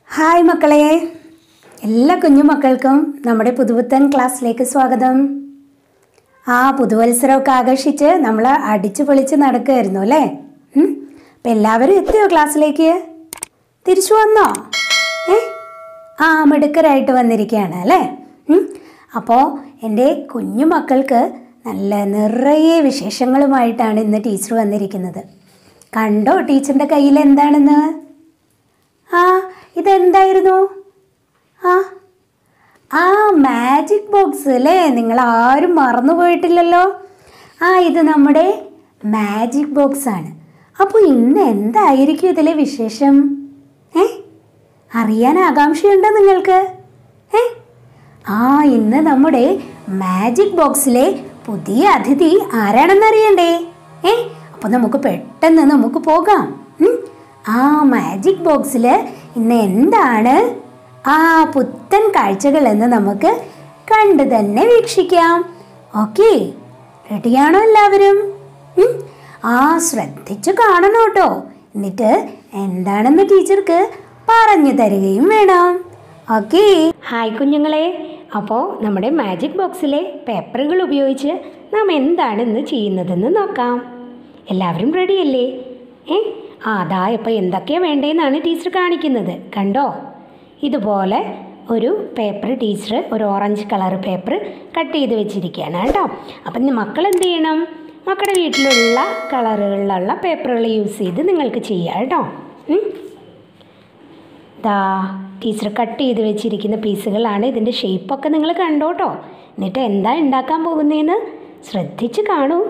Hi മക്കളെ എല്ലാ കുഞ്ഞു മക്കൾക്കും നമ്മുടെ പുതുപുത്തൻ ക്ലാസ്സിലേക്ക് സ്വാഗതം ആ പുതുവത്സരമൊക്കെ ആകർഷിച്ച് നമ്മൾ അടിച്ചു പൊളിച്ച് നടക്കുമായിരുന്നു അല്ലേ ഉം? അപ്പം എല്ലാവരും എത്തിയോ ക്ലാസ്സിലേക്ക് തിരിച്ചു വന്നോ ഏ ആ മിടുക്കരായിട്ട് വന്നിരിക്കുകയാണ് അല്ലേ ഉം? അപ്പോൾ എൻ്റെ കുഞ്ഞു മക്കൾക്ക് നല്ല നിറയെ വിശേഷങ്ങളുമായിട്ടാണ് ഇന്ന് ടീച്ചർ വന്നിരിക്കുന്നത് കണ്ടോ ടീച്ചറിൻ്റെ കയ്യിൽ എന്താണെന്ന് ആ ഇതെന്തായിരുന്നു ആ ആ മാജിക് ബോക്സ് അല്ലേ നിങ്ങൾ ആരും മറന്നു പോയിട്ടില്ലല്ലോ ആ ഇത് നമ്മുടെ മാജിക് ബോക്സ് ആണ് അപ്പോൾ ഇന്ന് എന്തായിരിക്കും ഇതിലെ വിശേഷം ഏ അറിയാൻ ആകാംക്ഷയുണ്ടോ നിങ്ങൾക്ക് ഏ ആ ഇന്ന് നമ്മുടെ മാജിക് ബോക്സിലെ പുതിയ അതിഥി ആരാണെന്ന് അറിയണ്ടേ ഏ അപ്പൊ നമുക്ക് പെട്ടെന്ന് നമുക്ക് പോകാം ഉം? ആ മാജിക് ബോക്സിൽ ഇന്ന് എന്താണ് ആ പുത്തൻ കാഴ്ചകൾ എന്ന് നമുക്ക് കണ്ടു തന്നെ വീക്ഷിക്കാം ഓക്കെ റെഡിയാണോ എല്ലാവരും ഉം? ആ ശ്രദ്ധിച്ചു കാണണം കേട്ടോ എന്നിട്ട് എന്താണെന്ന് ടീച്ചർക്ക് പറഞ്ഞു തരികയും വേണം ഓക്കെ ഹായ് കുഞ്ഞുങ്ങളെ അപ്പോൾ നമ്മുടെ മാജിക് ബോക്സിലെ പേപ്പറുകൾ ഉപയോഗിച്ച് നാം എന്താണ് ഇന്ന് ചെയ്യുന്നതെന്ന് നോക്കാം എല്ലാവരും റെഡിയല്ലേ ഏ ആ അതാ ഇപ്പോൾ എന്തൊക്കെയാണ് വേണ്ടതെന്നാണ് ടീച്ചർ കാണിക്കുന്നത് കണ്ടോ ഇതുപോലെ ഒരു പേപ്പർ ടീച്ചർ ഒരു ഓറഞ്ച് കളർ പേപ്പർ കട്ട് ചെയ്ത് വെച്ചിരിക്കുകയാണ് കേട്ടോ അപ്പം ഇനി മക്കൾ എന്ത് ചെയ്യണം മക്കളുടെ വീട്ടിലുള്ള കളറുകളിലുള്ള പേപ്പറുകൾ യൂസ് ചെയ്ത് നിങ്ങൾക്ക് ചെയ്യാം കേട്ടോ ഉം? ദാ ടീച്ചർ കട്ട് ചെയ്ത് വെച്ചിരിക്കുന്ന പീസുകളാണ് ഇതിൻ്റെ ഷേപ്പൊക്കെ നിങ്ങൾ കണ്ടോട്ടോ എന്നിട്ട് എന്താ ഉണ്ടാക്കാൻ പോകുന്നതെന്ന് ശ്രദ്ധിച്ച് കാണൂ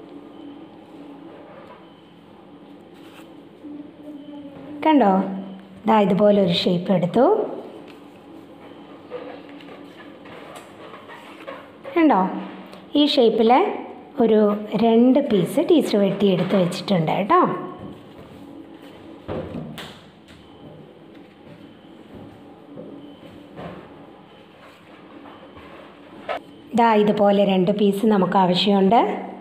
കണ്ടോ ദാ ഇതുപോലെ ഒരു ഷേപ്പ് എടുത്തു കണ്ടോ ഈ ഷേപ്പിൽ ഒരു രണ്ട് പീസ് ടീച്ചർ വെട്ടിയെടുത്ത് വെച്ചിട്ടുണ്ട് കേട്ടോ ദാ ഇതുപോലെ രണ്ട് പീസ് നമുക്ക് ആവശ്യമുണ്ട്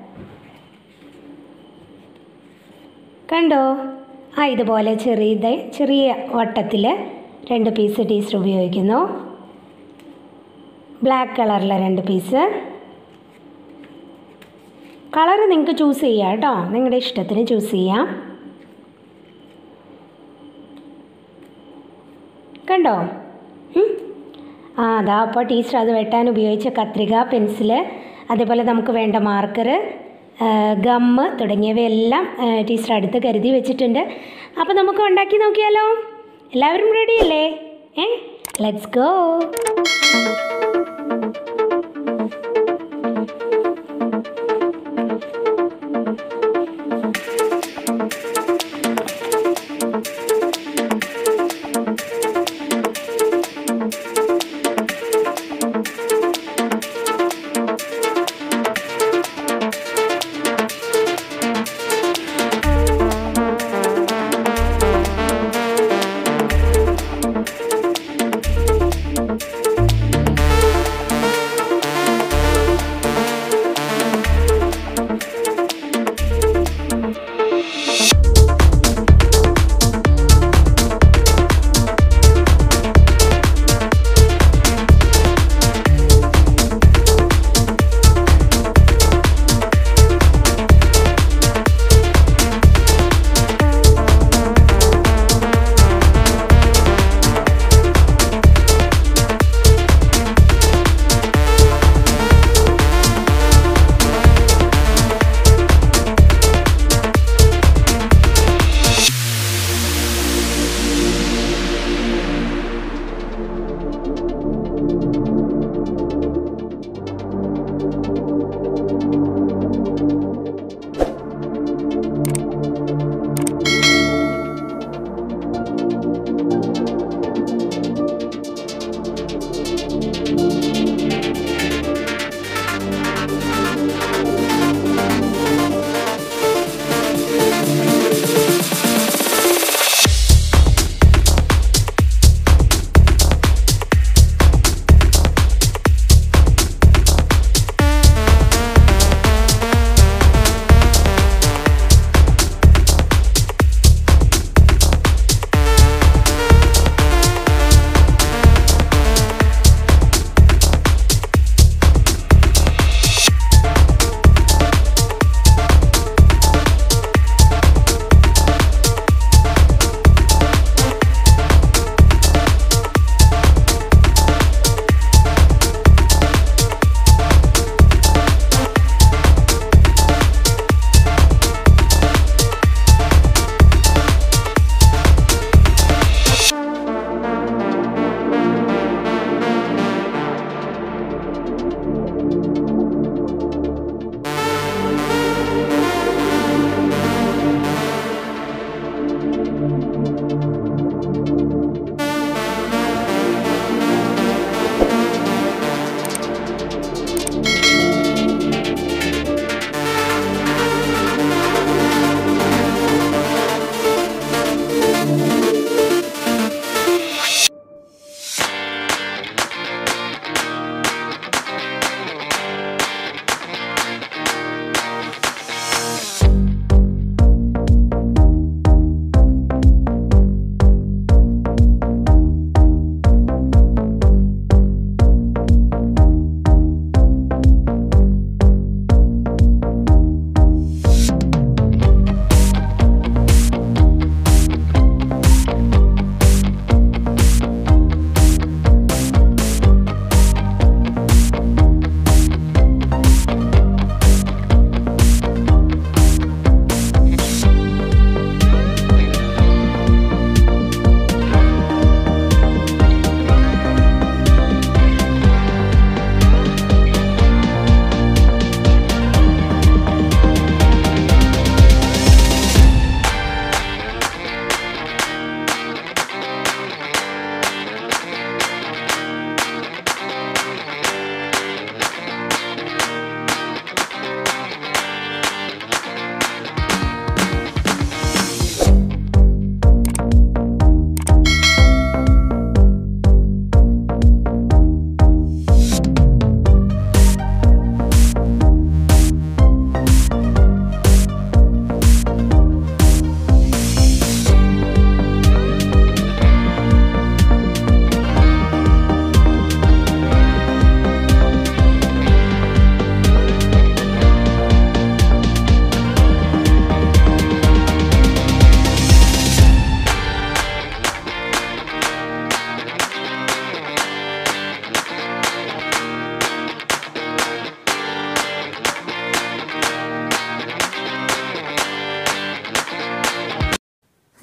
കണ്ടോ ആ ഇതുപോലെ ചെറിയ ചെറിയ വട്ടത്തിൽ രണ്ട് പീസ് ടീച്ചർ ഉപയോഗിക്കുന്നു ബ്ലാക്ക് കളറിലെ രണ്ട് പീസ് കളർ നിങ്ങൾക്ക് ചൂസ് ചെയ്യാം കേട്ടോ നിങ്ങളുടെ ഇഷ്ടത്തിന് ചൂസ് ചെയ്യാം കണ്ടോ ഉം? ആ അതാ അപ്പോൾ ടീച്ചർ അത് വെട്ടാൻ ഉപയോഗിച്ച കത്രിക പെൻസില് അതേപോലെ നമുക്ക് വേണ്ട മാർക്കർ ഗമ്മ് തുടങ്ങിയവയെല്ലാം ആ, ടീച്ചർ അടുത്ത് കരുതി വെച്ചിട്ടുണ്ട് അപ്പോൾ നമുക്ക് ഉണ്ടാക്കി നോക്കിയാലോ എല്ലാവരും റെഡിയല്ലേ ഏ ലെറ്റ്സ് ഗോ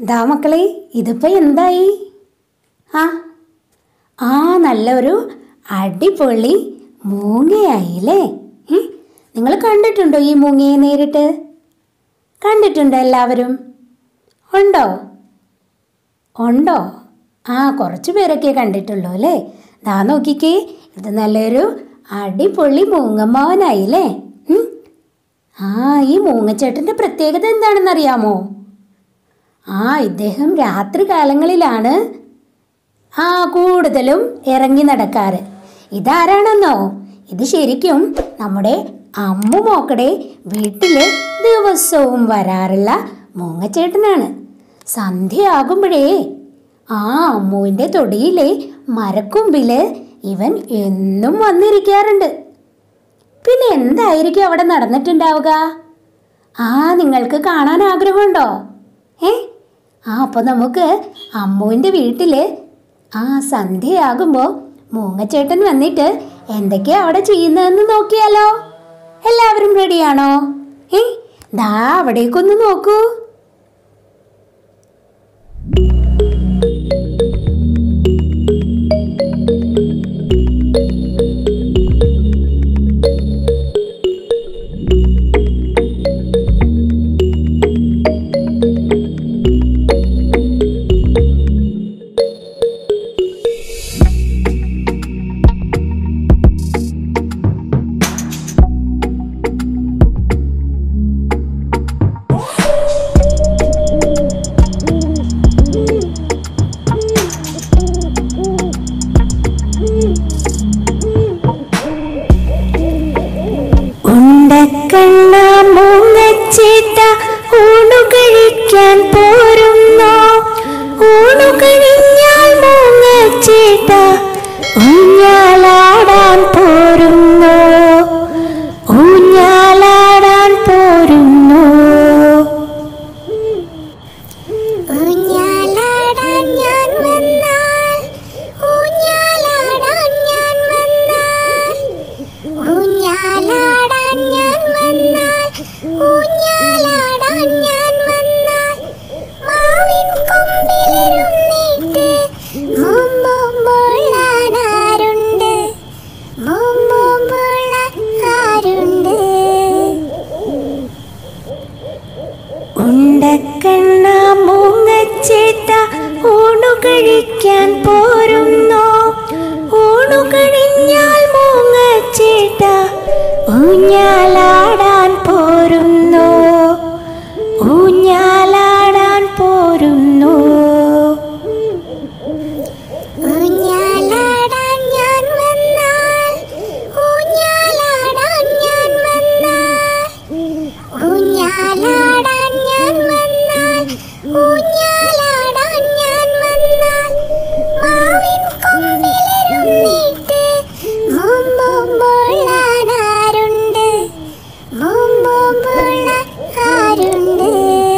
ദാ മക്കളെ ഇതിപ്പോൾ എന്തായി ആ ആ നല്ലൊരു അടിപൊളി മൂങ്ങയായില്ലേ നിങ്ങൾ കണ്ടിട്ടുണ്ടോ ഈ മൂങ്ങയെ നേരിട്ട് കണ്ടിട്ടുണ്ടോ എല്ലാവരും ഉണ്ടോ ഉണ്ടോ ആ കുറച്ച് പേരൊക്കെ കണ്ടിട്ടുള്ളൂ അല്ലേ ദാ നോക്കിക്കേ ഇത് നല്ലൊരു അടിപൊളി മൂങ്ങമ്മാവനായില്ലേ ഉം. ആ ഈ മൂങ്ങച്ചേട്ടൻ്റെ പ്രത്യേകത എന്താണെന്നറിയാമോ ആ ഇദ്ദേഹം രാത്രി കാലങ്ങളിലാണ് ആ കൂടുതലും ഇറങ്ങി നടക്കാറ് ഇതാരാണെന്നോ ഇത് ശരിക്കും നമ്മുടെ അമ്മു മോക്കടെ വീട്ടിൽ ദിവസവും വരാറുള്ള മൂങ്ങച്ചേട്ടനാണ് സന്ധ്യയാകുമ്പോഴേ ആ അമ്മുവിൻ്റെ തൊടിയിലെ മരക്കൊമ്പില് ഇവൻ എന്നും വന്നിരിക്കാറുണ്ട് പിന്നെ എന്തായിരിക്കും അവിടെ നടന്നിട്ടുണ്ടാവുക ആ നിങ്ങൾക്ക് കാണാൻ ആഗ്രഹമുണ്ടോ ഏ ആ അപ്പോൾ നമുക്ക് അമ്മുവിൻ്റെ വീട്ടിൽ ആ സന്ധ്യയാകുമ്പോൾ മൂങ്ങച്ചേട്ടൻ വന്നിട്ട് എന്തൊക്കെയാ അവിടെ ചെയ്യുന്നതെന്ന് നോക്കിയാലോ എല്ലാവരും റെഡിയാണോ ഏ ദാ അവിടേക്കൊന്ന് നോക്കൂ ഉണ്ടക്കണ്ണ മൂങ്ങച്ചേട്ട ഊണു കഴിക്കാൻ പോരുന്നോ ഊണു കഴിഞ്ഞാൽ മൂങ്ങച്ചേട്ട ഊഞ്ഞാലാടാൻ പോരുന്നോ ഊഞ്ഞാലാടാൻ പോരുന്നോ ഊഞ്ഞാലാടാൻ ഞാൻ വന്നാൽ ഊഞ്ഞാലാടാൻ ഞാൻ വന്നാൽ ഊഞ്ഞാലാടാൻ ഞാൻ വന്നാൽ ഊഞ്ഞാലാടാൻ ഞാൻ വന്നാൽ മാവിൻ കൊമ്പിലിരുന്നിട്ട് മുമ്പുള്ളാനാരുണ്ട് മുമ്പുള്ള ആരുണ്ട് ഉണ്ടക്കണ്ണ മൂങ്ങച്ചേട്ട ഊണു കഴിക്കാൻ പോരുന്നോ ഊണു കഴിഞ്ഞാൽ മൂങ്ങച്ചേട്ട ഊഞ്ഞാലാടാൻ പോരുന്നോ ഊഞ്ഞാലാടാൻ പോരുന്നോ ഊഞ്ഞാലാടാൻ ഞാൻ വന്നാൽ ഊഞ്ഞാലാടാൻ ഞാൻ വന്നാൽ ഊഞ്ഞാലാടാൻ ഞാൻ വന്നാൽ ഊഞ്ഞാലാടാൻ ഞാൻ വന്നാൽ മാവിൻ കൊമ്പിലിരുന്നിട്ട് മുമ്പുള്ളാനാരുണ്ട് മുമ്പുള്ള ആരുണ്ട്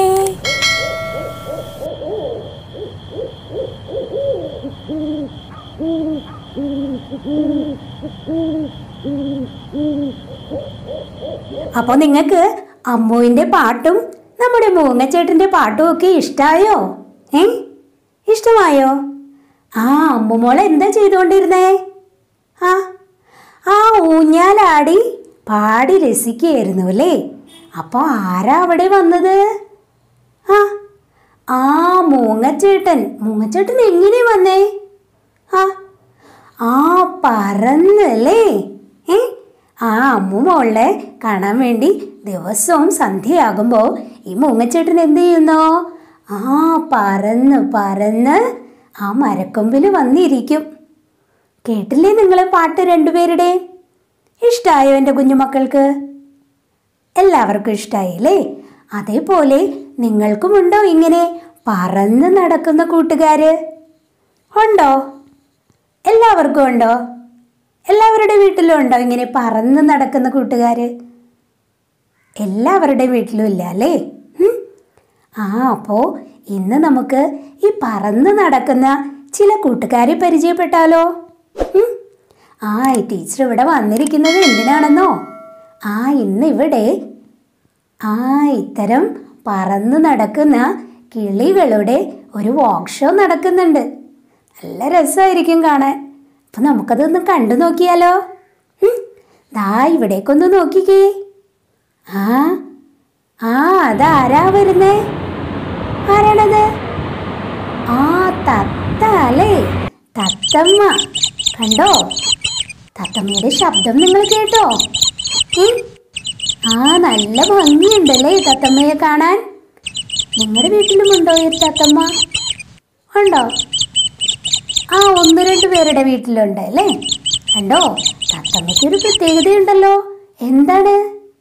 അപ്പോൾ നിങ്ങൾക്ക് അമ്മുവിൻ്റെ പാട്ടും നമ്മുടെ മൂങ്ങച്ചേട്ടൻ്റെ പാട്ടും ഒക്കെ ഇഷ്ടമായോ ഏ ഇഷ്ടമായോ ആ അമ്മുമോൾ എന്താ ചെയ്തുകൊണ്ടിരുന്നേ ആ ആ ഊഞ്ഞാലാടി പാടി രസിക്കുകയായിരുന്നു അല്ലേ അപ്പോൾ ആരാ അവിടെ വന്നത് ആ ആ മൂങ്ങച്ചേട്ടൻ മൂങ്ങച്ചേട്ടൻ എങ്ങനെ വന്നേ ആ ആ പറന്നല്ലേ ഏ ആ അമ്മു മോളെ കാണാൻ വേണ്ടി ദിവസവും സന്ധ്യയാകുമ്പോൾ ഈ മൂങ്ങച്ചേട്ടൻ എന്ത് ചെയ്യുന്നു ആ പറന്ന് പറന്ന് ആ മരക്കൊമ്പിൽ വന്നിരിക്കും കേട്ടില്ലേ നിങ്ങൾ പാട്ട് രണ്ടുപേരുടെ ഇഷ്ടമായോ എൻ്റെ കുഞ്ഞുമക്കൾക്ക് എല്ലാവർക്കും ഇഷ്ടമായില്ലേ അതേപോലെ നിങ്ങൾക്കുമുണ്ടോ ഇങ്ങനെ പറന്ന് നടക്കുന്ന കൂട്ടുകാര് ഉണ്ടോ എല്ലാവർക്കും ഉണ്ടോ എല്ലാവരുടെ വീട്ടിലും ഉണ്ടോ ഇങ്ങനെ പറന്ന് നടക്കുന്ന കൂട്ടുകാര് എല്ലാവരുടെ വീട്ടിലും ഇല്ല അല്ലേ ഉം? ആ അപ്പോൾ ഇന്ന് നമുക്ക് ഈ പറന്ന് നടക്കുന്ന ചില കൂട്ടുകാരെ പരിചയപ്പെട്ടാലോ ഉം? ആ ഈ ടീച്ചർ ഇവിടെ വന്നിരിക്കുന്നത് എന്തിനാണെന്നോ ആ ഇന്ന് ഇവിടെ ആ ഇത്തരം പറന്ന് നടക്കുന്ന കിളികളുടെ ഒരു വർക്ക് ഷോ നടക്കുന്നുണ്ട് നല്ല രസമായിരിക്കും കാണാൻ അപ്പം നമുക്കതൊന്ന് കണ്ടു നോക്കിയാലോ ഉം, ദാ ഇവിടേക്കൊന്ന് നോക്കിക്കേ ആ ആ അതാരാ വരുന്നേ ആരാണത് ആ തത്ത അല്ലേ തത്തമ്മ കണ്ടോ തത്തമ്മയുടെ ശബ്ദം നിങ്ങൾ കേട്ടോ ഉം? ആ നല്ല ഭംഗിയുണ്ടല്ലേ ഈ തത്തമ്മയെ കാണാൻ നിങ്ങളുടെ വീട്ടിലും ഉണ്ടോ ഈ തത്തമ്മ ഉണ്ടോ ആ ഒന്ന് രണ്ട് പേരുടെ വീട്ടിലുണ്ട് അല്ലേ കണ്ടോ തത്തമ്മയ്ക്ക് ഒരു പ്രത്യേകതയുണ്ടല്ലോ എന്താണ്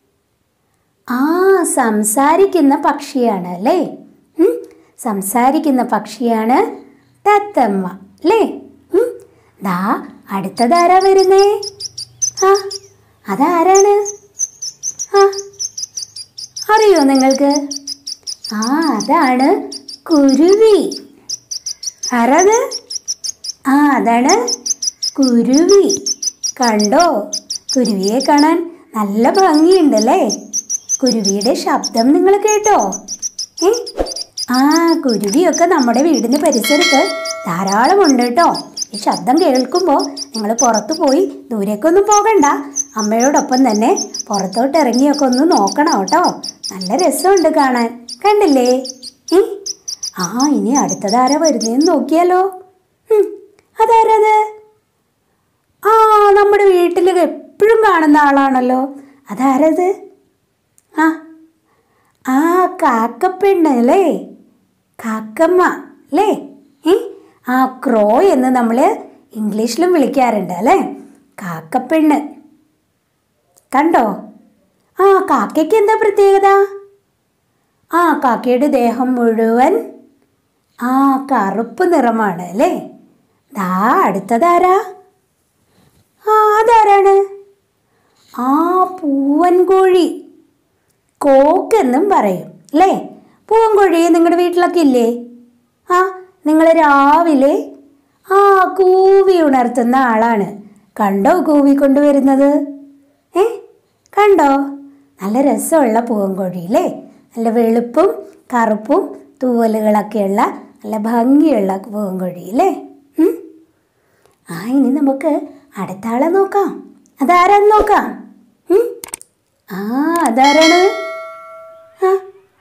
ആ സംസാരിക്കുന്ന പക്ഷിയാണ് അല്ലേ ഉം, സംസാരിക്കുന്ന പക്ഷിയാണ് തത്തമ്മ അല്ലേ ഉം, ദാ അടുത്തതാരാ വരുന്നേ ആ അതാരാണ് ആ അറിയോ നിങ്ങൾക്ക് ആ അതാണ് കുരുവി ആരാത് ആ അതാണ് കുരുവി കണ്ടോ കുരുവിയെ കാണാൻ നല്ല ഭംഗിയുണ്ടല്ലേ കുരുവിയുടെ ശബ്ദം നിങ്ങൾ കേട്ടോ ഏ ആ കുരുവിയൊക്കെ നമ്മുടെ വീടിന് പരിസരത്ത് ധാരാളം ഉണ്ട് കേട്ടോ ഈ ശബ്ദം കേൾക്കുമ്പോൾ നിങ്ങൾ പുറത്തു പോയി ദൂരേക്കൊന്നും പോകണ്ട അമ്മയോടൊപ്പം തന്നെ പുറത്തോട്ട് ഇറങ്ങിയൊക്കെ ഒന്ന് നോക്കണം കേട്ടോ നല്ല രസമുണ്ട് കാണാൻ കണ്ടില്ലേ ഏ ആ ഇനി അടുത്തതാരാ വരുന്നതെന്ന് നോക്കിയാലോ ഉം, അതാരത് ആ നമ്മുടെ വീട്ടിൽ എപ്പോഴും കാണുന്ന ആളാണല്ലോ അതാരത് ആ ആ കാക്കപ്പെണ്ണ് അല്ലേ കാക്കമ്മ അല്ലേ ഏ ആ ക്രോ എന്ന് നമ്മൾ ഇംഗ്ലീഷിലും വിളിക്കാറുണ്ട് അല്ലേ കാക്കപ്പെണ്ണ് കണ്ടോ ആ കാക്കയ്ക്ക് എന്താ പ്രത്യേകത ആ കാക്കയുടെ ദേഹം മുഴുവൻ ആ കറുപ്പ് നിറമാണ് അല്ലേ ദാ അടുത്തതാരാ ആ അതാരാണ് ആ പൂവൻ കോഴി കോക്കെന്നും പറയും അല്ലേ പൂവൻ കോഴി നിങ്ങളുടെ വീട്ടിലൊക്കെ ഇല്ലേ ആ നിങ്ങൾ രാവിലെ ആ കൂവി ഉണർത്തുന്ന ആളാണ് കണ്ടോ കൂവി കൊണ്ടുവരുന്നത് ഏ കണ്ടോ നല്ല രസമുള്ള പൂവൻ കോഴി അല്ലേ നല്ല വെളുപ്പും കറുപ്പും തൂവലുകളൊക്കെയുള്ള നല്ല ഭംഗിയുള്ള പൂവൻ കോഴി അല്ലേ ഉം? ആ ഇനി നമുക്ക് അടുത്ത ആളെ നോക്കാം അതാരാന്ന് നോക്കാം ഉം? ആ അതാരാണ് ആ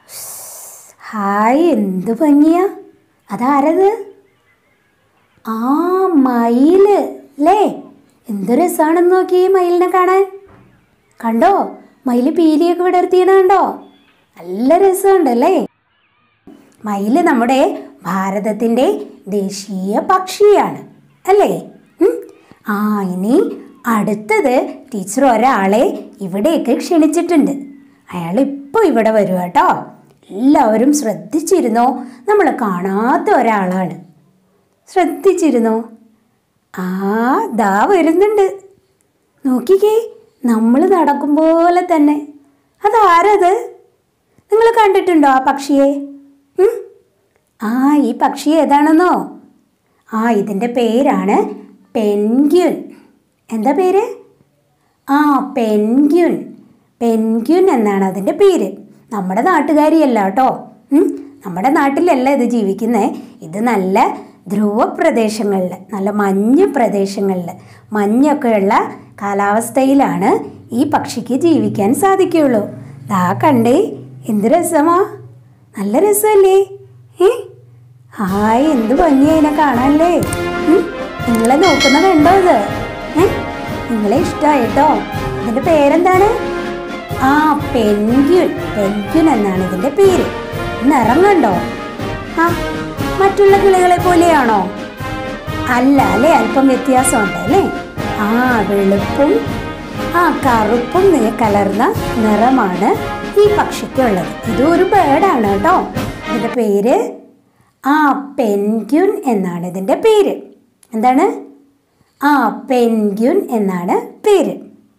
ഹായ് എന്ത് ഭംഗിയാ അതാരത് ആ മയില് അല്ലേ എന്ത് രസമാണെന്ന് നോക്കി ഈ മയിലിനെ കാണാൻ കണ്ടോ മയില് പീലിയൊക്കെ വിടർത്തിയണ കണ്ടോ നല്ല രസമുണ്ടല്ലേ മയില് നമ്മുടെ ഭാരതത്തിൻ്റെ ദേശീയ പക്ഷിയാണ് അല്ലേ ഉം? ആ ഇനി അടുത്തത് ടീച്ചർ ഒരാളെ ഇവിടേക്ക് ക്ഷണിച്ചിട്ടുണ്ട് അയാൾ ഇപ്പോൾ ഇവിടെ വരും കേട്ടോ എല്ലാവരും ശ്രദ്ധിച്ചിരുന്നോ നമ്മൾ കാണാത്ത ഒരാളാണ് ശ്രദ്ധിച്ചിരുന്നോ ആ ദാ വരുന്നുണ്ട് നോക്കിക്കേ നമ്മൾ നടക്കും പോലെ തന്നെ അതാരത് നിങ്ങൾ കണ്ടിട്ടുണ്ടോ ആ പക്ഷിയെ ഉം? ആ ഈ പക്ഷി ഏതാണെന്നോ ആ ഇതിൻ്റെ പേരാണ് പെൻഗ്യുൻ എന്താ പേര് ആ പെൻഗ്യുൻ പെൻഗ്യുൻ എന്നാണ് അതിൻ്റെ പേര് നമ്മുടെ നാട്ടുകാരിയല്ല കേട്ടോ ഉം? നമ്മുടെ നാട്ടിലല്ല ഇത് ജീവിക്കുന്നത് ഇത് നല്ല ധ്രുവ പ്രദേശങ്ങളിൽ നല്ല മഞ്ഞ് പ്രദേശങ്ങളിൽ മഞ്ഞൊക്കെയുള്ള കാലാവസ്ഥയിലാണ് ഈ പക്ഷിക്ക് ജീവിക്കാൻ സാധിക്കുകയുള്ളൂ ദാ കണ്ടേ എന്ത് രസമാ നല്ല രസമല്ലേ ഏ ഹായ് എന്ത് ഭംഗിയാ ഇതിനെ കാണാനല്ലേ ഉം? നിങ്ങളെ നോക്കുന്ന കണ്ടോ ഇത് ഏ നിങ്ങളെ ഇഷ്ടമായിട്ടോ ഇതിന്റെ പേരെന്താണ് ആ പെൻഗ്യുൻ പെൻഗ്യുൻ എന്നാണ് ഇതിന്റെ പേര് നിറം കണ്ടോ ആ മറ്റുള്ള കിളികളെ പോലെയാണോ അല്ല അല്ലേ അല്പം വ്യത്യാസമുണ്ട് അല്ലേ ആ വെളുപ്പും ആ കറുപ്പും നി- കലർന്ന നിറമാണ് ഈ പക്ഷിക്കുള്ളത് ഇതും ഒരു ബേർഡാണ് കേട്ടോ ഇതിന്റെ പേര് ആ പെൻഗ്യുൻ എന്നാണ് ഇതിന്റെ പേര് എന്താണ് ആ പെൻഗ്യുൻ എന്നാണ് പേര്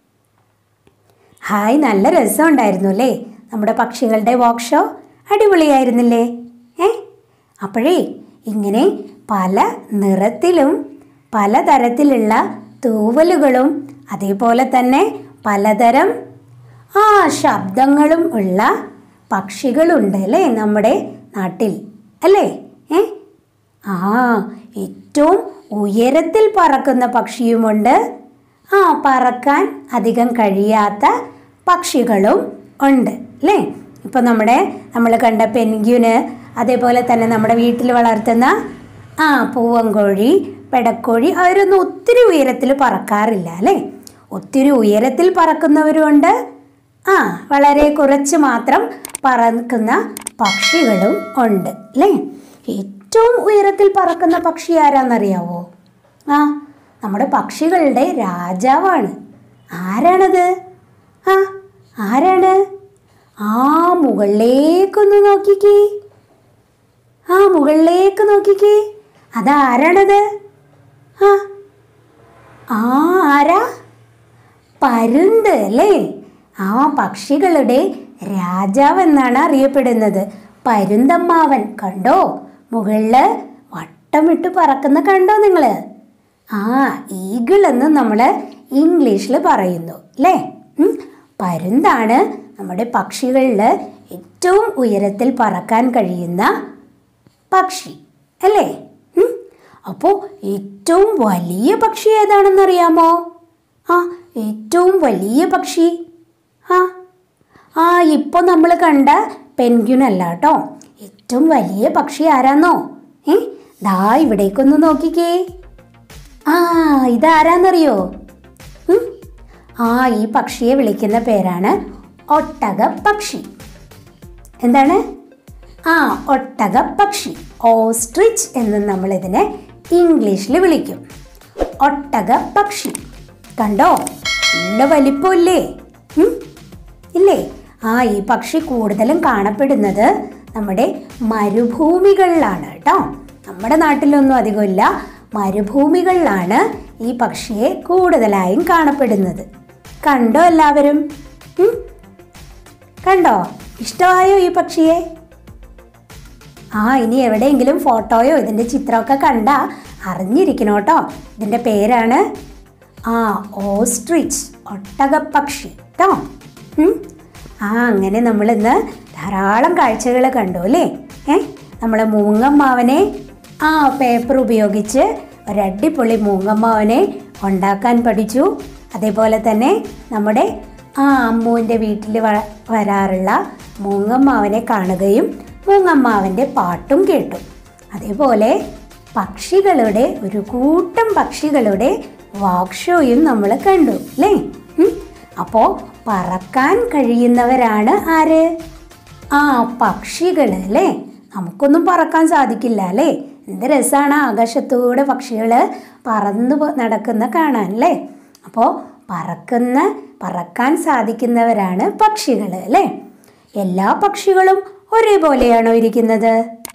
ഹായ് നല്ല രസമുണ്ടായിരുന്നു അല്ലേ നമ്മുടെ പക്ഷികളുടെ വർക്ക് ഷോ അടിപൊളിയായിരുന്നില്ലേ ഏ അപ്പോഴേ ഇങ്ങനെ പല നിറത്തിലും പലതരത്തിലുള്ള തൂവലുകളും അതേപോലെ തന്നെ പലതരം ആ ശബ്ദങ്ങളും ഉള്ള പക്ഷികളുണ്ട് അല്ലേ നമ്മുടെ നാട്ടിൽ അല്ലേ ഏ ആ ഏറ്റവും ഉയരത്തിൽ പറക്കുന്ന പക്ഷിയുമുണ്ട് ആ പറക്കാൻ അധികം കഴിയാത്ത പക്ഷികളും ഉണ്ട് അല്ലേ ഇപ്പം നമ്മുടെ നമ്മൾ കണ്ട പെൻഗ്യുന് അതേപോലെ തന്നെ നമ്മുടെ വീട്ടിൽ വളർത്തുന്ന ആ പൂവൻകോഴി പെടക്കോഴി അവരൊന്നും ഒത്തിരി ഉയരത്തിൽ പറക്കാറില്ല അല്ലേ ഒത്തിരി ഉയരത്തിൽ പറക്കുന്നവരുമുണ്ട് ആ വളരെ കുറച്ച് മാത്രം പറക്കുന്ന പക്ഷികളും ഉണ്ട് അല്ലേ ഏറ്റവും ഉയരത്തിൽ പറക്കുന്ന പക്ഷി ആരാന്നറിയാവോ ആ നമ്മുടെ പക്ഷികളുടെ രാജാവാണ് ആരാണത് ആ ആരാണ് ആ മുകളിലേക്കൊന്ന് നോക്കിക്കേ ആ മുകളിലേക്ക് നോക്കിക്കേ അതാരാണത് ആ ആ ആരാ പരുന്ത് അല്ലേ ആ പക്ഷികളുടെ രാജാവ് എന്നാണ് അറിയപ്പെടുന്നത് പരുന്തമ്മാവൻ കണ്ടോ മുകളില് വട്ടമിട്ട് പറക്കുന്ന കണ്ടോ നിങ്ങൾ ആ ഈഗിൾ എന്ന് നമ്മൾ ഇംഗ്ലീഷിൽ പറയുന്നു അല്ലേ ഉം. പരുന്താണ് നമ്മുടെ പക്ഷികളിൽ ഏറ്റവും ഉയരത്തിൽ പറക്കാൻ കഴിയുന്ന പക്ഷി അല്ലേ ഉം. അപ്പോൾ ഏറ്റവും വലിയ പക്ഷി ഏതാണെന്നറിയാമോ ആ ഏറ്റവും വലിയ പക്ഷി ആ ആ ഇപ്പോൾ നമ്മൾ കണ്ട പെൻഗ്വിൻ അല്ല കേട്ടോ ഏറ്റവും വലിയ പക്ഷി ആരാന്നോ ഏ ദാ ഇവിടേക്കൊന്ന് നോക്കിക്കേ ആ ഇതാരാന്നറിയോ ഉം? ആ ഈ പക്ഷിയെ വിളിക്കുന്ന പേരാണ് ഒട്ടക പക്ഷി എന്താണ് ആ ഒട്ടക പക്ഷി ഓസ്ട്രിച്ച് എന്ന് നമ്മൾ ഇതിനെ ഇംഗ്ലീഷിൽ വിളിക്കും ഒട്ടക പക്ഷി കണ്ടോ നല്ല വലിപ്പമില്ലേ ഉം? ഇല്ലേ ആ ഈ പക്ഷി കൂടുതലും കാണപ്പെടുന്നത് നമ്മുടെ മരുഭൂമികളിലാണ് കേട്ടോ നമ്മുടെ നാട്ടിലൊന്നും അധികമില്ല മരുഭൂമികളിലാണ് ഈ പക്ഷിയെ കൂടുതലായും കാണപ്പെടുന്നത് കണ്ടോ എല്ലാവരും ഉം? കണ്ടോ ഇഷ്ടമായോ ഈ പക്ഷിയെ ആ ഇനി എവിടെയെങ്കിലും ഫോട്ടോയോ ഇതിൻ്റെ ചിത്രമൊക്കെ കണ്ട അറിഞ്ഞിരിക്കണം കേട്ടോ ഇതിൻ്റെ പേരാണ് ആ ഓസ്ട്രിച്ച് ഒട്ടകപ്പക്ഷി കേട്ടോ ഉം. ആ അങ്ങനെ നമ്മൾ ഇന്ന് ധാരാളം കാഴ്ചകൾ കണ്ടു അല്ലേ ഏ നമ്മൾ മൂങ്ങമ്മാവനെ ആ പേപ്പർ ഉപയോഗിച്ച് ഒരടിപൊളി മൂങ്ങമ്മാവനെ ഉണ്ടാക്കാൻ പഠിച്ചു അതേപോലെ തന്നെ നമ്മുടെ ആ അമ്മുവിൻ്റെ വീട്ടിൽ വ- വരാറുള്ള മൂങ്ങമ്മാവനെ കാണുകയും മൂങ്ങമ്മാവൻ്റെ പാട്ടും കേട്ടു അതേപോലെ പക്ഷികളുടെ ഒരു കൂട്ടം പക്ഷികളുടെ വാക്ഷോയും നമ്മൾ കണ്ടു അല്ലേ ഉം. അപ്പോൾ പറക്കാൻ കഴിയുന്നവരാണ് ആര് ആ പക്ഷികൾ അല്ലേ നമുക്കൊന്നും പറക്കാൻ സാധിക്കില്ല അല്ലേ എന്ത് രസമാണ് ആകാശത്തൂടെ പക്ഷികൾ പറന്നു പോ- നടക്കുന്ന കാണാൻ അല്ലേ അപ്പോൾ പറക്കുന്ന പറക്കാൻ സാധിക്കുന്നവരാണ് പക്ഷികൾ അല്ലേ എല്ലാ പക്ഷികളും ഒരേപോലെയാണോ ഇരിക്കുന്നത്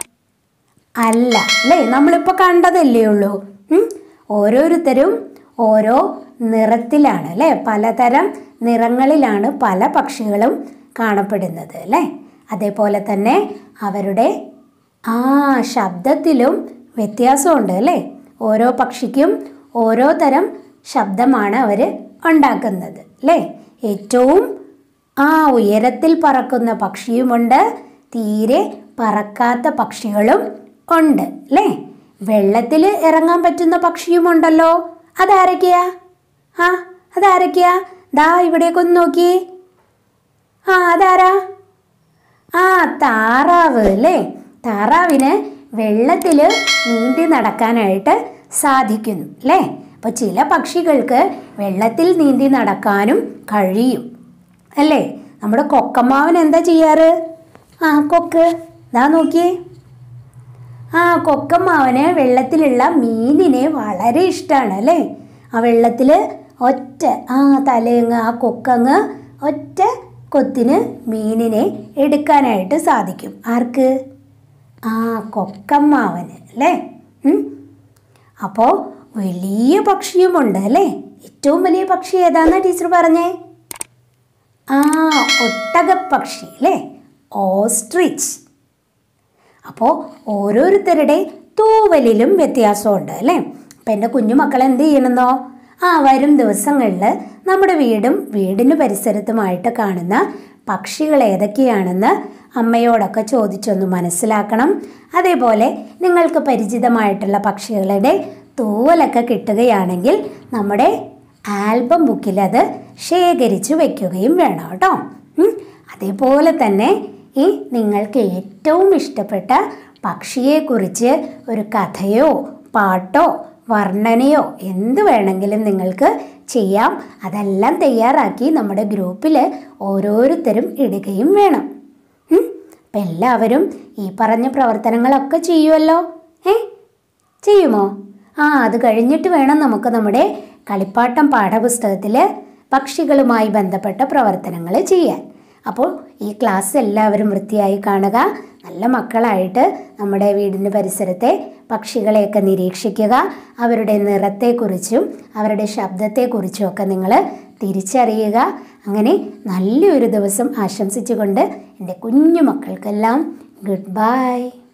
അല്ല അല്ലേ നമ്മളിപ്പോൾ കണ്ടതല്ലേ ഉള്ളൂ ഉം? ഓരോരുത്തരും ഓരോ നിറത്തിലാണ് അല്ലേ പലതരം നിറങ്ങളിലാണ് പല പക്ഷികളും കാണപ്പെടുന്നത് അല്ലേ അതേപോലെ തന്നെ അവരുടെ ആ ശബ്ദത്തിലും വ്യത്യാസമുണ്ട് അല്ലേ ഓരോ പക്ഷിക്കും ഓരോ തരം ശബ്ദമാണ് അവർ ഉണ്ടാക്കുന്നത് അല്ലേ ഏറ്റവും ആ ഉയരത്തിൽ പറക്കുന്ന പക്ഷിയുമുണ്ട് തീരെ പറക്കാത്ത പക്ഷികളും ഉണ്ട് അല്ലേ വെള്ളത്തിൽ ഇറങ്ങാൻ പറ്റുന്ന പക്ഷിയുമുണ്ടല്ലോ അതാരൊക്കെയാ ആ അതാരൊക്കെയാ ദാ ഇവിടേക്കൊന്ന് നോക്കിയേ ആ അതാരാ ആ താറാവ് അല്ലേ താറാവിന് വെള്ളത്തിൽ നീന്തി നടക്കാനായിട്ട് സാധിക്കുന്നു അല്ലേ അപ്പോൾ ചില പക്ഷികൾക്ക് വെള്ളത്തിൽ നീന്തി നടക്കാനും കഴിയും അല്ലേ നമ്മുടെ കൊക്കമ്മാവൻ എന്താ ചെയ്യാറ് ആ കൊക്ക് ദാ നോക്കിയേ ആ കൊക്കമ്മാവന് വെള്ളത്തിലുള്ള മീനിനെ വളരെ ഇഷ്ടമാണ് അല്ലേ ആ വെള്ളത്തിൽ ഒറ്റ ആ തലയങ്ങ് ആ കൊക്കങ്ങ് ഒറ്റ കൊത്തിന് മീനിനെ എടുക്കാനായിട്ട് സാധിക്കും ആർക്ക് ആ കൊക്കമ്മാവന് അല്ലേ ഉം. അപ്പോൾ വലിയ പക്ഷിയുമുണ്ട് അല്ലേ ഏറ്റവും വലിയ പക്ഷി ഏതാന്നാ ടീച്ചർ പറഞ്ഞേ ആ ഒട്ടകപ്പക്ഷി അല്ലേ ഓസ്ട്രിച്ച് അപ്പോൾ ഓരോരുത്തരുടെ തൂവലിലും വ്യത്യാസമുണ്ട് അല്ലേ അപ്പം എൻ്റെ കുഞ്ഞുമക്കൾ എന്ത് ചെയ്യണമെന്നോ ആ വരും ദിവസങ്ങളിൽ നമ്മുടെ വീടും വീടിന് പരിസരത്തുമായിട്ട് കാണുന്ന പക്ഷികൾ ഏതൊക്കെയാണെന്ന് അമ്മയോടൊക്കെ ചോദിച്ചൊന്ന് മനസ്സിലാക്കണം അതേപോലെ നിങ്ങൾക്ക് പരിചിതമായിട്ടുള്ള പക്ഷികളുടെ തൂവലൊക്കെ കിട്ടുകയാണെങ്കിൽ നമ്മുടെ ആൽബം ബുക്കിൽ അത് ശേഖരിച്ചു വയ്ക്കുകയും വേണം കേട്ടോ ഉം. അതേപോലെ തന്നെ ഈ നിങ്ങൾക്ക് ഏറ്റവും ഇഷ്ടപ്പെട്ട പക്ഷിയെക്കുറിച്ച് ഒരു കഥയോ പാട്ടോ വർണ്ണനയോ എന്ത് വേണമെങ്കിലും നിങ്ങൾക്ക് ചെയ്യാം അതെല്ലാം തയ്യാറാക്കി നമ്മുടെ ഗ്രൂപ്പിൽ ഓരോരുത്തരും ഇടുകയും വേണം ഉം. അപ്പം എല്ലാവരും ഈ പറഞ്ഞ പ്രവർത്തനങ്ങളൊക്കെ ചെയ്യുമല്ലോ ഏ ചെയ്യുമോ ആ അത് കഴിഞ്ഞിട്ട് വേണം നമുക്ക് നമ്മുടെ കളിപ്പാട്ടം പാഠപുസ്തകത്തിൽ പക്ഷികളുമായി ബന്ധപ്പെട്ട പ്രവർത്തനങ്ങൾ ചെയ്യാൻ അപ്പോൾ ഈ ക്ലാസ് എല്ലാവരും വൃത്തിയായി കാണുക നല്ല മക്കളായിട്ട് നമ്മുടെ വീടിൻ്റെ പരിസരത്തെ പക്ഷികളെയൊക്കെ നിരീക്ഷിക്കുക അവരുടെ നിറത്തെക്കുറിച്ചും അവരുടെ ശബ്ദത്തെക്കുറിച്ചും ഒക്കെ നിങ്ങൾ തിരിച്ചറിയുക അങ്ങനെ നല്ലൊരു ദിവസം ആശംസിച്ചുകൊണ്ട് എൻ്റെ കുഞ്ഞു മക്കൾക്കെല്ലാം ഗുഡ് ബൈ